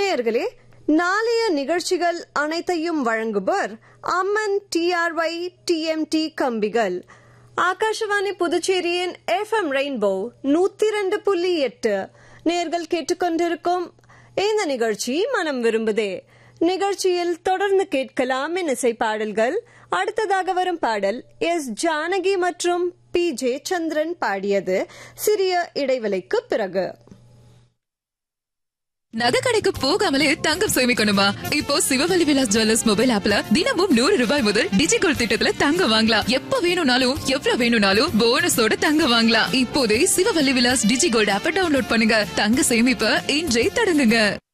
நேயர்களே நாளைய நிகழ்ச்சிகள் அனைத்தையும் வழங்குபவர் அம்மன் டிஆர்ஒய் டிஎம்டி கம்பிகள் ஆகாஷவாணி புதுச்சேரியின் எஃப்எம் ரெயின்போ நூத்தி ரெண்டு புள்ளி எட்டு நேர்கள் கேட்டுக்கொண்டிருக்கும் இந்த நிகழ்ச்சி மனம் விரும்புதே நிகழ்ச்சியில் தொடர்ந்து கேட்கலாம் இசை பாடல்கள் அடுத்ததாக வரும் பாடல் எஸ் ஜானகி மற்றும் பி ஜே சந்திரன் பாடியது சிறிய இடைவெளிக்கு பிறகு நகை கடைக்கு போகாமலே தங்கம் சேமிக்கணுமா இப்போ சிவவலி விலாஸ் ஜுவல்லர்ஸ் மொபைல் ஆப்ல தினமும் நூறு ரூபாய் முதல் டிஜிகோல் திட்டத்துல தங்கம் வாங்கலாம் எப்ப வேணும்னாலும் எவ்வளவு வேணும்னாலும் போனஸோட தங்கம் வாங்கலாம் இப்போதே சிவவல்லி விலாஸ் டிஜிகோல்ட் ஆப்பை டவுன்லோட் பண்ணுங்க தங்க சேமிப்ப இன்றே தொடங்குங்க